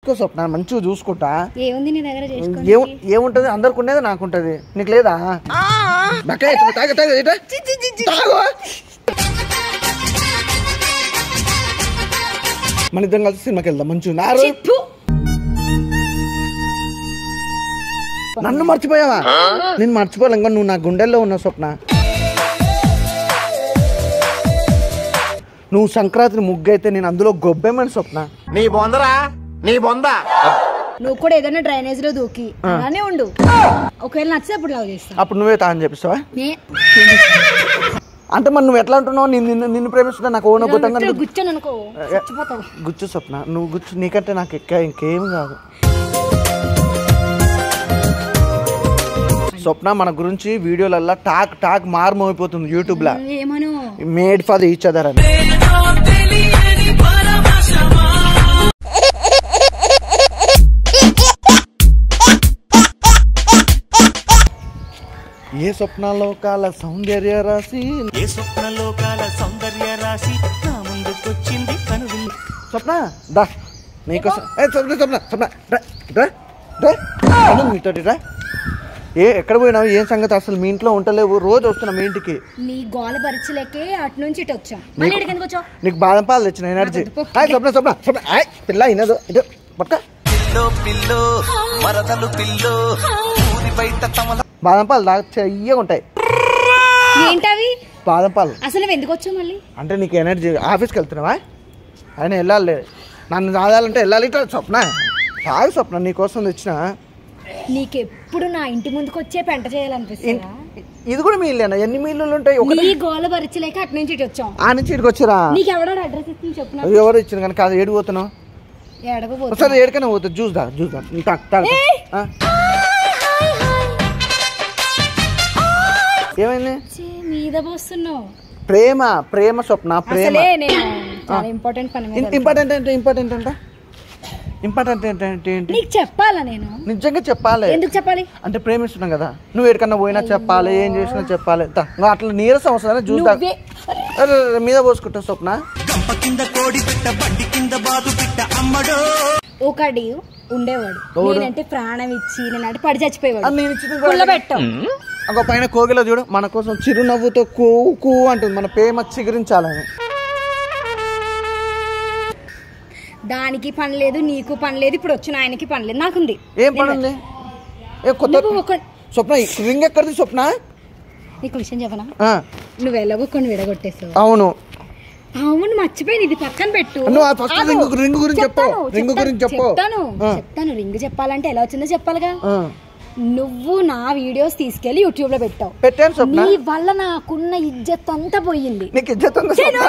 చేసుకో స్వప్న మంచిగా చూసుకుంటా ఏముంది నీ దగ్గర చేసుకో ఏం ఏముంటది అందరికి ఉండేది నాకు ఉంటది నీకు లేదా బకాయి ఎత్తు, తాగు తాగు ఇటు. తాగు మన ఇద్దరం కలిసి సినిమాకి వెళ్దాం మంచిగా నా రోజు చెప్పు నన్ను మర్చిపోయావా నేను మర్చిపోలే ఇంకా నువ్వు నా గుండెల్లో ఉన్న స్వప్న నువ్వు సంక్రాంతి ముగ్గు అయితే నేను అందులో గొబ్బేమని స్వప్న నీ బొందరా నీ బొంద నువ్వు కూడా ఏదైనా డ్రైనేజ్ లో దూకి అలానే ఉండు ఒకవేళ నచ్చితే అప్పుడు లవ్ చేస్తా అప్పుడు నువ్వే తాను చెప్పిస్తావా నే అంటే మరి నువ్వు ఎట్లా అంటున్నావు నేను నిన్ను నిన్ను ప్రేమిస్తున్నా నాకు ఓన గుట్టంగా ఇక్కడ కూర్చొని అనుకో చచ్చిపోతావు గుచ్చు స్వప్న నువ్వు గుచ్చు నీకంటే నాకు ఎక్క ఇంకేం కాదు స్వప్న మన గురించి వీడియోలల్లా టాక్ టాక్ మారుమోగిపోతుంది యూట్యూబ్ లా ఏమను మేడ్ ఫర్ ఈచ్ అదర్ అని ఏ స్వప్నలోకాల సౌందర్య రాశి ఏ స్వప్నలోకాల సౌందర్య రాశి నా ముందుకొచ్చింది కనువింది స్వప్న దా నీకోసం ఏ స్వప్న స్వప్న స్వప్న రా, రా, రా. అను మీతోటి రా ఏ ఎక్కడ పోయినావు ఏం సంగతి అసలు మీ ఇంట్లో ఉంటలేవు రోజు వస్తున్నా మీ ఇంటికి నీ గోల భరించలేకే అటు నుంచి ఇటు వచ్చాం మళ్ళీ ఇక్కడికి ఎందుకు వచ్చావు నీకు బాదం పాలు తెచ్చిన ఎనర్జీ నాకు వద్దు, పో. హాయ్ స్వప్న స్వప్న స్వప్న హాయ్ పిల్ల ఇనదు ఇటు పక్క పిల్లో పిల్లో మరదలు పిల్లో ఊరి బయట తమల బాదం పాలు తాగు చెయ్యగా ఉంటాయి ఏంటవి బాదం పాలు అసలు నువ్వు ఎందుకు వచ్చావు మళ్ళీ అంటే నీకు ఎనర్జీ ఆఫీస్కి వెళ్తున్నావా ఆయన వెళ్ళాలి నన్ను చదవాలంటే వెళ్ళాలి ఇట్లా స్వప్న తాగు స్వప్న నీకోసం తెచ్చిన నీకెప్పుడు నా ఇంటి ముందుకు వచ్చే పెంట చేయాలనిపిస్తుందా ఇది కూడా మీ ఇల్లేనా ఎన్ని మీ ఇల్లులు ఉంటాయి ఒకటి నీ గోల భరించలేక అటు నుంచి ఇటు వచ్చాం ఆ నుంచి ఇక్కడికి వచ్చారా నీకు ఎవడో అడ్రస్ ఇస్తుంది చెప్పు నాకు ఎవరు ఇచ్చిన కానీ కాదు ఏడు పోతున్నావు ఎడకపోతే ఒకసారి ఏడుకనే పోతుంది జ్యూస్ దా జ్యూస్ దా తాగు, తాగు. ఆ? ఏమైంది మీద పోస్తున్నావు ప్రేమ ప్రేమ స్వప్న ప్రేమ అసలే నేను చాలా ఇంపార్టెంట్ పని మీద ఇంపార్టెంట్ అంటే ఇంపార్టెంట్ అంటే ఇంపార్టెంట్ ఏంటి ఏంటి నీకు చెప్పాలా నేను నిజంగా చెప్పాలి ఎందుకు చెప్పాలి అంటే ప్రేమిస్తున్నాం కదా నువ్వు ఎక్కడికన్నా పోయినా చెప్పాలి ఏం చేసినా చెప్పాలి దా, ఇంకా అట్లా నీరసం వస్తుందని జ్యూస్ దా నువ్వే అరే, అరే, మీద పోసుకుంటా స్వప్న గంప కింద కోడి పిట్ట బండి కింద బాదు పిట్ట అమ్మడో ఒకడి ఉండేవాడు నేనంటే ప్రాణం ఇచ్చి నేనంటే పడి అది చచ్చిపోయేవాడు నేను ఇచ్చిన పుల్ల పెట్టావు ఒక పైన కోగిలో చూడు మన కోసం చిరునవ్వుతో కూ కూ అంటుంది మన ప్రేమ చిగురించాలని దానికి పని లేదు నీకు పని లేదు ఇప్పుడు వచ్చిన ఆయనకి పని లేదు నాకుంది ఏం పని ఉంది ఏ కొత్త నువ్వు ఒక స్వప్న ఈ రింగ్ ఎక్కడిది స్వప్న నీకు విషయం చెప్పనా ఆ, నువ్వు ఎలాగో కొన్ని విడగొట్టేసావు అవును అవును మర్చిపోయింది ఇది పక్కన పెట్టు నువ్వు ఆ first ఆగు. రింగు- రింగు గురించి చెప్పు. చెప్తాను, రింగు చెప్తాను, గురించి చెప్పు. చెప్తాను ఆ. చెప్తాను రింగ్ చెప్పాలంటే ఎలా వచ్చిందో చెప్పాలిగా ఆ, నువ్వు నా వీడియోస్ తీసుకెళ్లి యూట్యూబ్ లో పెట్టావు పెట్టాను స్వప్న నీ వల్ల నాకున్న ఇజ్జత్ అంతా పోయింది నీకు ఇజ్జత్ ఉందా స్వప్న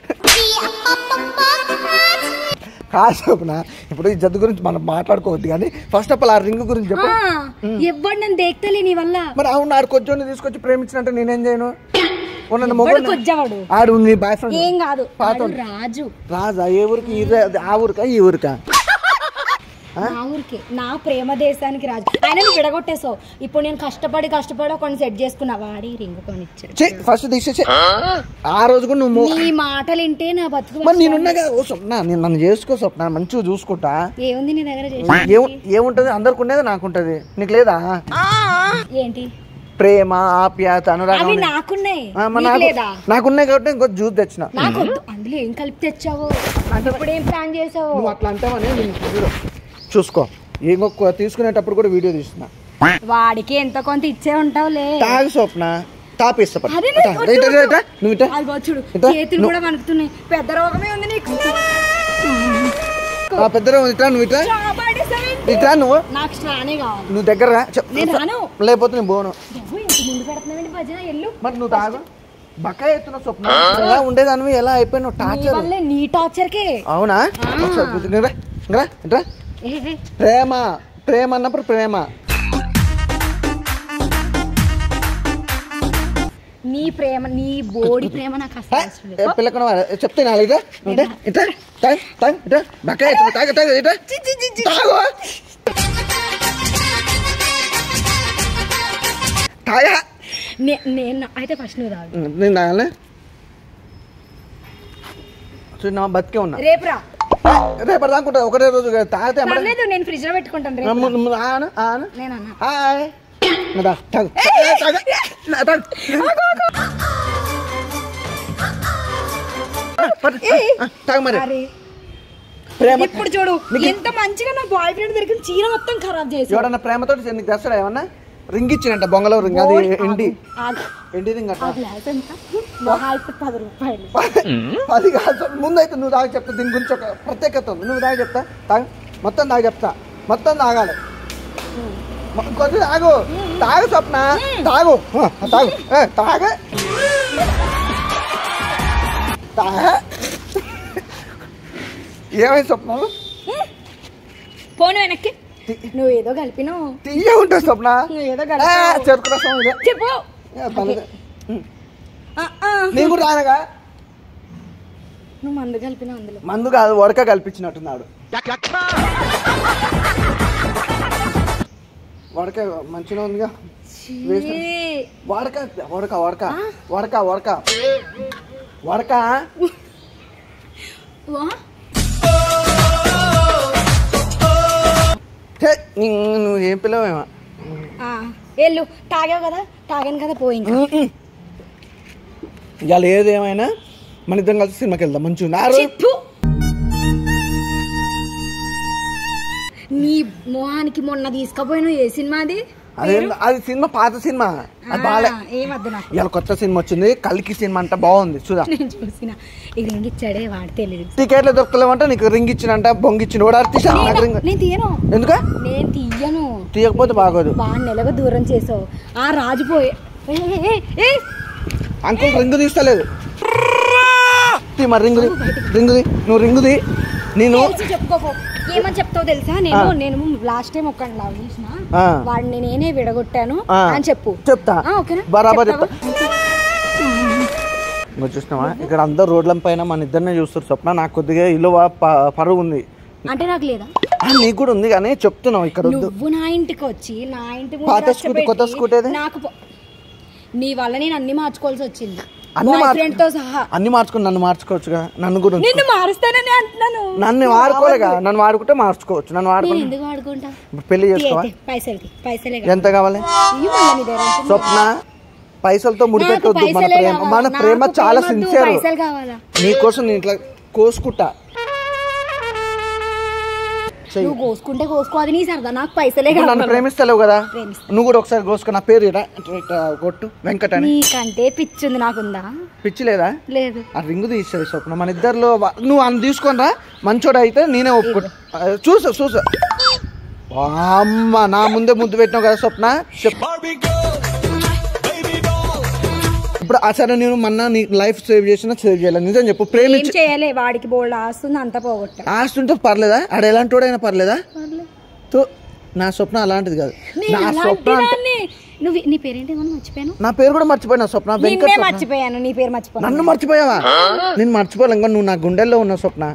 కాదు స్వప్న ఇప్పుడు ఇజ్జత్ గురించి మనం మాట్లాడుకోవద్దు కానీ ఫస్ట్ ఆఫ్ ఆల్ ఆ రింగ్ గురించి చెప్పు ఆ, ఎవ్వడు నన్ను దేక్తలే నీ వల్ల మరి అవును ఆడు కొంచెం తీసుకొచ్చి ప్రేమించినట్టు నేనేం చేయను ఉన్న ఎవడు మొగోడిని- కొజ్జవాడు ఆడు నీ బాయ్ ఫ్రెండ్ ఏం కాదు పాత వాడు రాజు రాజా ఏ ఊరికి ఈ రా- ఆ ఊరికా ఈ ఊరికా నా ఊరికి నా ప్రేమ దేశానికి రాజు ఆయన నువ్వు విడగొట్టేసావు ఇప్పుడు నేను కష్టపడి కష్టపడి కొన్ని సెట్ చేసుకున్నా వాడి రింగ్ కొనిచ్చాడు ఫస్ట్ తీసేసి ఆ రోజు కూడా నువ్వు మొ- నీ మాటలు వింటే నా బతుకు మరి నేనున్నాగా ఓ స్వప్న నేను నన్ను చేసుకో స్వప్న మంచిగా చూసుకుంటా ఏముంది నీ దగ్గర చేసి ఏం ఏముంటది అందరికి ఉండేది నాకు ఉంటది నీకు లేదా ఏంటి ప్రేమ ఆప్యాయత అనురాగం అవి ఉన్నాయి. నాకున్నాయి ఆ, మరి నీకు నాకు లేదా నాకున్నాయి కాబట్టి ఇంకో జ్యూస్ తెచ్చిన నాకు వద్దు. అందులో ఏం కలిపి తెచ్చావు ఇప్పుడు ఏం ప్లాన్ చేసావు నువ్వు అట్లా అంటావని నేను చూడు. చూసుకో ఇంకొక తీసుకునేటప్పుడు కూడా వీడియో తీస్తున్నా వాడికి ఎంత కొంత ఇచ్చే ఉంటావులే తాగు స్వప్న తాపిస్తా పట్టు. అదే ఇట్రా, వద్దు, ఇట్రా, వద్దు. ఇట్రా, నువ్వు ఇట్రా. అదిగో చూడు ఇట్రా, చేతులు నువ్వు- కూడా వణుకుతున్నాయి పెద్ద రోగమే ఉంది నీకు ఆ పెద్ద ఇట్రా నువ్వు ఇట్రా చాపాడేసావేంటి? ఇట్రా నువ్వు నాకు స్ట్రానే కావాలి నువ్వు దగ్గర రా. చెప్- నేను రాను. లేకపోతే నేను పోను ఎవరు ఇంత ముందు పెడుతున్నావేంటి భజన ఎల్లు మరి నువ్వు తాగు బకాయి ఎత్తున్న స్వప్న ఎలా ఉండేదానివి ఎలా అయిపోయినావు నీ టార్చర్ వల్లే నీ టార్చర్కే అవునా ఒకసారి కూర్చో. ఇట్రా, ఇట్రా, ఇట్రా. ఏ, ఏ, ప్రేమ ప్రేమ అన్నప్పుడు ప్రేమ నీ ప్రేమ నీ బోడి ప్రేమ నాకు అసలు అవసరం లేదు. పిల్లకన చెప్తే నాలుగు ఇట్రా ఇట్రా, ఇట్రా తాగు తాగు ఇట్రా బకాయి ఎత్తున తాగు తాగు ఇట్రా తాగు తాగా నే- నేను అయితే ఫస్ట్ నువ్వు తాగు నేను తాగాలే చూడు నా బతికే ఉన్నా రేపు రా రేపటి దాకా ఉంటుంది ఒకటే రోజు కదా. తాగితే ఎమ్మడే- పర్లేదు నేను ఫ్రిడ్జ్ లో పెట్టుకుంటాను ఆ, రేపు ముందు- ముందు ఆను, ఆను. నేను అన్నా హాయ్. నా దా, తాగు. ఏ, తాగు. నా తాగు. ఆ, పట్టు. ఆ, తాగు మరి అరే ప్రేమ ఇప్పుడు చూడు ఎంత మంచిగా నా బాయ్ ఫ్రెండ్ దొరికిన చీర మొత్తం ఖరాబ్ చేసి ఎవడన్నా ప్రేమతో నీకు తెస్తాడా ఏమన్నా రింగ్ ఇచ్చినంట బొంగలో రింగ్ అది ఎండి ఎండి రింగ్ అట్ట గ్లాస్ ఎంత మహా అయితే పది రూపాయలు అది కాదు ముందైతే నువ్వు తాగి చెప్తా దీని గురించి ఒక ప్రత్యేకత ఉంది నువ్వు తాగి చెప్తా తాగు మొత్తం తాగి చెప్తా మొత్తం తాగాలి మొ- కొంచెం తాగు తాగు స్వప్న తాగు ఆ, తాగు ఏ, తాగ తాగ ఏమైంది స్వప్న పోను వెనక్కి నువ్వు ఏదో కలిపినావు తీయ ఉంటుంది స్వప్న నువ్వు ఏదో ఏ, కలిపావు చెరుకు రసం ఇదే చెప్పు ఏ, పర్లేదు. ఆ, ఆ. నేను కూడా తానగా నువ్వు మందు కలిపినావు అందులో మందు కాదు వడక కల్పించినట్టున్నాడు వడక మంచిగా ఉందిగా వేస్ట్. ఛీ. వడక వడక వడక వడక వడక వడక వా? ఛే, నీ- నువ్వు ఏం పిల్లవేమో ఆ, వెళ్ళు తాగావు కదా తాగాను కదా పోయి ఇంకా. ఇవాళ ఏది ఏమైనా మన ఇద్దరం కలిసి సినిమాకి వెళ్దాం మంచిగా ఉంది. ఆ రోజు చెప్పు నీ మొహానికి మొన్న తీసుకుపోయిన ఏ సినిమా అది అదే అది సినిమా పాత సినిమా అది బాలే ఆ, ఏమద్దు నాకు ఇవాళ కొత్త సినిమా వచ్చింది కలికి సినిమా అంట బాగుంది చూదా నేను చూసిన ఇది రింగ్ ఇచ్చాడే వాడు తెలియదు టికెట్లు దొరకలేమంటే నీకు రింగ్ ఇచ్చినంట బొంగిచ్చిన కూడా అర్తిషా నాకు రింగ్ నేను తీయను ఎందుకు నేను తీయను తీయకపోతే బాగోదు వాడిని ఎలాగో దూరం చేసావు ఆ రాజుపోయే ఏయ్, ఏయ్, ఏయ్, ఏయ్. అంకుల్ రింగు తీస్తలేదు తీ మరి రింగుది రింగుది నువ్వు రింగుది నేను తెలిసి చెప్పుకోపో ఏమని చెప్తావు తెలుసా నేను నేను లాస్ట్ టైం ఒక లవ్ చేసిన ఆ. వాడిని నేనే విడగొట్టాను ఆ. అని చెప్పు చెప్తా ఆ, ఓకేనా బరాబర్ చెప్తా చెప్తావా? నువ్వు చూసినావా ఇక్కడ అందరు రోడ్ల పైన మన ఇద్దరినే చూస్తారు స్వప్న నాకు కొద్దిగా ఇల్లు పరువు ఉంది అంటే నాకు లేదా ఆ, నీకు కూడా ఉంది కానీ చెప్తున్నావు ఇక్కడ వద్దు నువ్వు నా ఇంటికి వచ్చి నా ఇంటి ముందు పాత స్కూటీ, రచ్చపెట్టి కొత్త స్కూటీ ఏది? నాకు పో- నీ వల్ల నేను అన్ని మార్చుకోవాల్సి వచ్చింది అన్ని బాయ్ మార్చు- ఫ్రెండ్ తో సహా అన్ని మార్చుకుని నన్ను మార్చుకోవచ్చుగా నన్ను కూడా ఉంచు. నిన్ను మారుస్తానని అంటున్నాను నన్ను వాడుకోలేగా నన్ను వాడుకుంటే మార్చుకోవచ్చు నన్ను నేను వాడుకుని ఎందుకు వాడుకుంటా ఇప్పుడు పెళ్లి చేసుకోవా తీ, తీ, పైసలకి పైసలే ఎంత కావాలి ఇయ్యి మళ్ళా నీ దగ్గర ఎంత ఉంది? స్వప్న పైసలతో నాకు ముడిపెట్టొద్దు మన పైసలే ప్రేమ కావాలా? మన ప్రేమ నాకు చాలా ప్రేమ వద్దు, సిన్సియర్ పైసలు కావాలా నీకోసం నేను ఇట్లా కోసుకుంటా చెయ్యి. నువ్వు కోసుకుంటే కోసుకో అది నీ సరదా నాకు పైసలే ఇప్పుడు నన్ను కావాలి ప్రేమిస్తలేవు కదా ప్రేమిస్తా. నువ్వు కూడా ఒకసారి కోసుకో నా పేరు ఇరా ఇట్లా ఇట్లా కొట్టు వెంకట్ అని నీకంటే పిచ్చుంది నాకుందా పిచ్చి లేదా లేదు ఆ రింగు తీసేది స్వప్న మన ఇద్దరిలో వా- నువ్వు అని తీసుకొని రా మంచోడు అయితే నేనే ఒప్పుకుంటా ఆ, చూసా చూసా అమ్మ నా ముందే ముద్దు పెట్టినావు కదా స్వప్న చెప్పు ఇప్పుడు ఆ సరే నేను మొన్న నీ లైఫ్ సేవ్ చేసినా సేవ్ చేయాలి నిజం చెప్పు ఏం ప్రేమించి చేయాలి వాడికి బోల్డ్ ఆస్తుంది అంతా పోగొట్టా ఆస్తి ఉంటే పర్లేదా ఆడ ఎలాంటి వాడైనా పర్లేదా తో నా స్వప్న అలాంటిది కాదు నేను నా అలాంటి స్వప్న అంటే దాన్ని. నువ్వు నీ పేరేంటి ఏమన్నా మర్చిపోయాను నా పేరు కూడా మర్చిపోయినా స్వప్న వెంకట్ నిన్నే స్వప్న. మర్చిపోయాను నీ పేరు మర్చిపోయాను నన్ను మర్చిపోయావా నేను మర్చిపోలే ఇంకా నువ్వు నా గుండెల్లో ఉన్న స్వప్న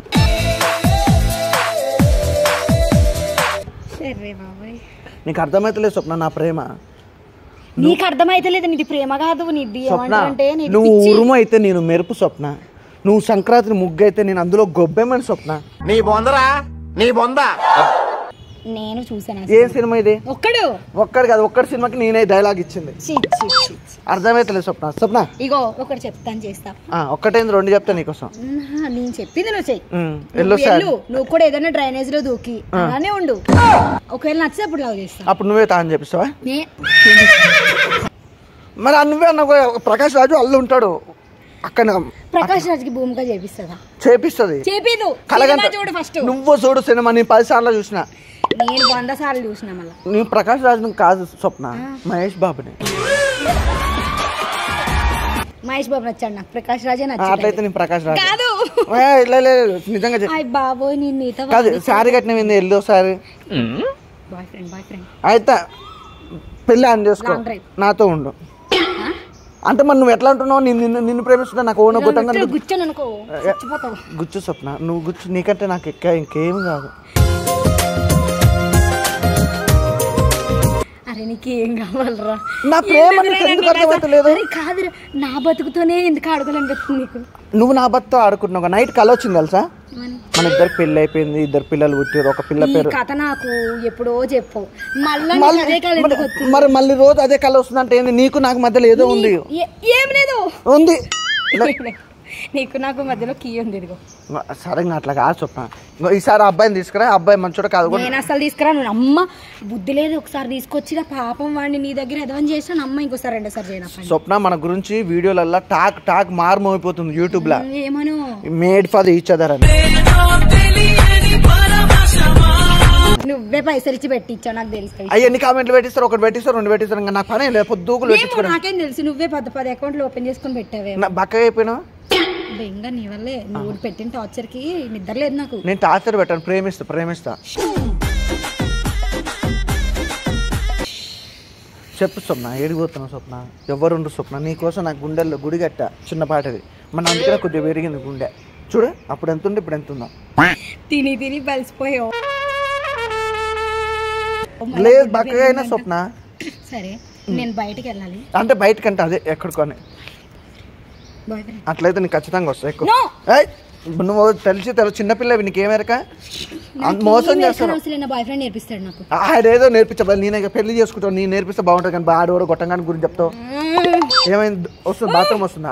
సరే బాబాయ్ నీకు అర్థమైతలేదు స్వప్న నా ప్రేమ నీకు అర్థమైతలేదు నీది ప్రేమ కాదు నీది స్వప్న ఏమంటారంటే నీది నువ్వు పిచ్చి. ఉరుము అయితే నేను మెరుపు స్వప్న నువ్వు సంక్రాంతి ముగ్గు అయితే నేను అందులో గొబ్బెమని స్వప్న నీ బొందరా నీ బొంద నేను చూసాను ఏ సినిమా ఇది ఒక్కడు ఒక్కడి కాదు ఒక్కడి సినిమాకి నేనే డైలాగ్ ఇచ్చింది ఛీ, ఛీ, ఛీ, ఛీ. అర్థమైతలేదు స్వప్న స్వప్న ఇగో ఒకటి చెప్తాను చేస్తా ఆ, ఒక్కటేంది రెండు చెప్తా నీకోసం నా, నేను చెప్పింది నువ్వు చెయ్యి ఉమ్, నువ్వు ఎల్లో సార్ వెళ్ళు నువ్వు కూడా ఏదైనా డ్రైనేజ్ లో దూకి అలానే ఉండు ఒకవేళ నచ్చితే అప్పుడు లవ్ చేస్తా అప్పుడు నువ్వే తాను చెప్పిస్తావా నే- మరి ఆ నువ్వే అన్న ప్రకాష్ రాజు అల్లు ఉంటాడు అక్కడ ప్రకాష్ రాజ్కి భూమిగా చేపిస్తుందా చేపిస్తుంది చేపిదు కలగంట సినిమా చూడు ఫస్ట్ నువ్వు చూడు సినిమా నేను పది సార్లు చూసిన నేను వంద సార్లు చూసిన మళ్ళా నీ ప్రకాష్ రాజు కాదు స్వప్న మహేష్ బాబుని మహేష్ బాబు నచ్చాడు నాకు ప్రకాష్ రాజే ఆ, నచ్చాడు అట్లయితే నేను ప్రకాష్ రాజు కాదు ఏ, లే, లే, లే, నిజంగా చెప్పు. అయ్ బాబోయ్ నేను నీతో కాదు శారీ కట్టిన yellow sari boyfriend boyfriend అయితే పెళ్ళి ఆన్ చేసుకో Long drive. నాతో ఉండు అంటే మరి నువ్వు ఎట్లా అంటున్నావు నేను నిన్ను నిన్ను ప్రేమిస్తున్నా నాకు ఓన గుట్టంగా గుచ్చాను అనుకో చచ్చిపోతావు గుచ్చు స్వప్న నువ్వు గుచ్చు నీకంటే నాకు ఎక్క ఇంకేం కాదు అరే నీకు నీకేం కావాలరా నా ప్రేమ ఎందుకురా నీకు ఎందుకు నన్ను ఇలా అర్థమవుతలేదు? అరే కాదురా నా బతుకుతోనే ఎందుకు అడగాలనిపిస్తుంది నీకు నువ్వు నా భర్త ఆడుకుంటున్నావు ఒక నైట్ కల వచ్చింది తెలుసా ఏమని? మన ఇద్దరు పెళ్ళి అయిపోయింది ఇద్దరు పిల్లలు పుట్టారు ఒక పిల్ల ఈ పేరు కథ నాకు ఎప్పుడో చెప్పు మళ్ళా నీకు మళ్ళీ అదే కాదు మరి- ఎందుకు వచ్చింది? మరి మళ్ళీ రోజు అదే కళ వస్తుందంటే ఏంది నీకు నాకు మధ్యలో ఏదో ఉంది ఏ- ఏం లేదు ఉంది ఇలా- నీకు నాకు మధ్యలో కీ ఉంది ఇదిగో సరే ఇంకా అట్లా కాదు చొప్పున ఇంకో ఈసారి ఆ అబ్బాయిని తీసుకురా ఆ అబ్బాయి మంచోడు కాదు కూడా నేను అసలు తీసుకురా నువ్వు అమ్మ బుద్ధి లేదు ఒకసారి తీసుకొచ్చిన పాపం వాడిని నీ దగ్గర ఎదవని చేసిన అమ్మ ఇంకోసారి రెండోసారి చేయను పని. స్వప్న మన గురించి వీడియోలల్లో టాక్ టాక్ మారుమోగిపోతుంది యూట్యూబ్ లా ఏమను మేడ్ ఫర్ ఈచ్ అదర్ అని నువ్వే పైసలు ఇచ్చి పెట్టించావు నాకు తెలుసు అయ్యి ఎన్ని కామెంట్లు పెట్టిస్తారు ఒకటి పెట్టిస్తారు రెండు పెట్టిస్తారు ఇంకా నాకు పని లేదు పొద్దుకులు ఏమో పెట్టించుకోవడం నాకేం తెలుసు నువ్వే పది పది అకౌంట్లు ఓపెన్ చేసుకొని పెట్టావే నా బక్కగా అయిపోయినావు బెంగ నీ వల్లే నువ్వు పెట్టిన టార్చర్ కి నిద్ర లేదు నాకు నేను టార్చర్ పెట్టాను ప్రేమిస్తా ప్రేమిస్తా చెప్పు స్వప్న ఏడిపోతున్నా స్వప్న ఎవరుండు స్వప్న నీకోసం నాకు గుండెల్లో గుడి కట్ట చిన్నపాటిది మన అందుకనే కొద్దిగా పెరిగింది గుండె చూడు అప్పుడు ఎంత ఉంది ఇప్పుడు ఎంత ఉందో తిని తిని బలిసిపోయావు లేదు బక్కగా అయినా స్వప్న సరే నేను బయటికి వెళ్ళాలి అంటే బయటకంటే అదే ఎక్కడికొని బాయ్ ఫ్రెండ్ అట్లయితే నీకు ఖచ్చితంగా వస్తాయి ఎక్కువ No. ఏయ్, నువ్వు తెలిసి తెలుసు చిన్నపిల్లవి నీకేమెరక మోసం చేస్తాను బాయ్ ఫ్రెండ్ నేర్పిస్తాడు నాకు ఆడేదో నేర్పించబోదు నేనే ఇక పెళ్లి చేసుకుంటావు నేను నేర్పిస్తే బాగుంటుంది కానీ ఆడవాడు గొట్టంగాని గురించి చెప్తావు ఏమైంది వస్తుంది బాత్రూమ్ వస్తుందా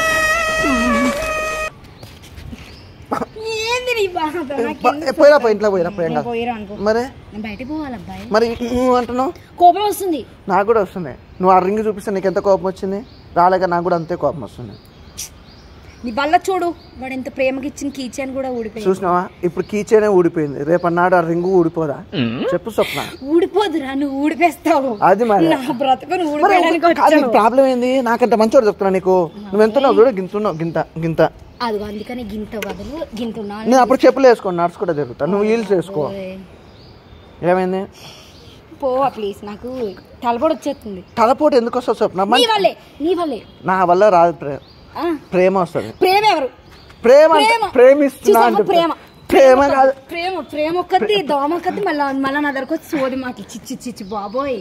ఏంది నీ బాధ నాకు పో- పోయిరా పో ఇంట్లో పోయిరా పోయిరా నేను పోయిరా అనుకో మరి నేను బయటికి పోవాలి అబ్బాయి మరి నువ్వు అంటున్నావు కోపం వస్తుంది నాకు కూడా వస్తుంది నువ్వు ఆ రింగ్ చూపిస్తే నీకు ఎంత కోపం వచ్చింది రాలేక నాకు కూడా అంతే కోపం వస్తుంది నీ వల్ల చూడు వాడు ఎంత ప్రేమకి ఇచ్చిన కీచన్ కూడా ఊడిపోయింది చూసినావా ఇప్పుడు కీచేనే ఊడిపోయింది రేపన్నాడు ఆ రింగు ఊడిపోదా చెప్పు స్వప్న ఊడిపోదురా నువ్వు ఊడిపేస్తావు అది మరి. నా బ్రతుకుని మరి ఊడిపోయడానికి కాదు వచ్చాను నీకు ప్రాబ్లం ఏంది నాకంత మంచోడు చెప్తున్నా నీకు నువ్వు ఎంతున్నావు చూడు గింతున్నావు గింత గింత అదిగో అందుకని గింత బదులు గింత ఉన్నా నేను అప్పుడు చెప్పులు వేసుకోండి నడుచుకుంటా తిరుగుతా నువ్వు హీల్స్ వేసుకో ఏమైంది పోవా ప్లీజ్ నాకు తలపడి వచ్చేస్తుంది తలపోటు ఎందుకు వస్తుంది స్వప్న నీ మన- వల్లే నీ వల్లే నా వల్ల రాదు ప్రేమ ఆ, ప్రేమ వస్తుంది ప్రేమ ఎవరు ప్రేమ అంటే ప్రేమ. ప్రేమిస్తున్నా చూసావా? అంటే ప్రేమ ప్రేమ కాదు ప్రేమ ప్రేమ ఒక్కటి దోమ ఒక్కటి మళ్ళా మళ్ళా నా దగ్గరకు వచ్చి సోది మాటలు చిచ్చి చిచ్చి బాబోయ్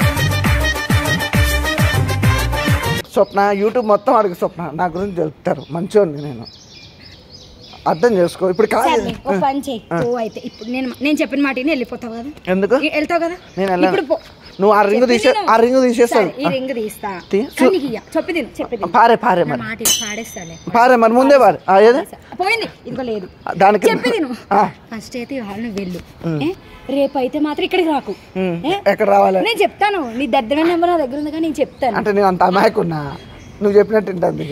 స్వప్న యూట్యూబ్ మొత్తం అడిగి స్వప్న నా గురించి చెప్తారు మంచిగా నేను అర్థం చేసుకో ఇప్పుడు కాదు సరే ఓ పని చెయ్యి పో అయితే ఇప్పుడు నేను నేను చెప్పిన మాట విని వెళ్ళిపోతావు కదా ఎందుకు వె- వెళ్తావు కదా నేను వెళ్ళను. ఇప్పుడు పో నువ్వు ఆ రింగ్ తీసే చెప్పి ఆ రింగ్ తీసేస్తాను సరే, ఈ రింగ్ తీస్తా తీ. కానీ నీకు ఇయ్య. చెప్పి తిను చెప్పి తిను పారే పారే నా మరి మాట విను, పాడేస్తాలే పారే మరి ముందే పారే ఆ, ఏది పోయింది ఇంకో లేదు దానికి చెప్పి తిను ఆ, ఫస్ట్ అయితే ఇవాళ నువ్వు వెళ్ళు ఏ? రేపు అయితే మాత్రం ఇక్కడికి రాకు ఉమ్. ఏ? ఎక్కడ రావాలి నేను చెప్తాను నీ దద్దమైన నెంబర్ నా దగ్గర ఉంది కానీ నేను చెప్తాను అంటే నేను అంత అమాయకున్నా నువ్వు చెప్పినట్టు వింటాను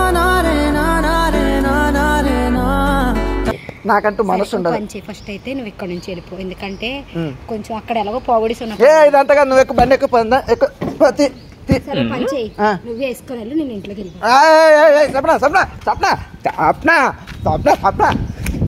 నాకంటూ మనసు ఉండదు పని ఫస్ట్ అయితే నువ్వు ఇక్కడ నుంచి వెళ్ళిపో ఎందుకంటే కొంచెం అక్కడ ఎలాగో పోగొడిసి ఏ ఉన్నప్పుడు ఇదంతగా నువ్వు ఎక్కువ బండి ఎక్కువ పోయిందా ఎక్కువ పో, తీ, తీ. సరే పని చేయి ఆ. నువ్వు వేసుకొని వెళ్ళు నేను ఇంట్లోకి వెళ్ళిపో ఏయ్, ఏయ్, ఏయ్, సప్న సప్న సప్న సప్న సప్న సప్న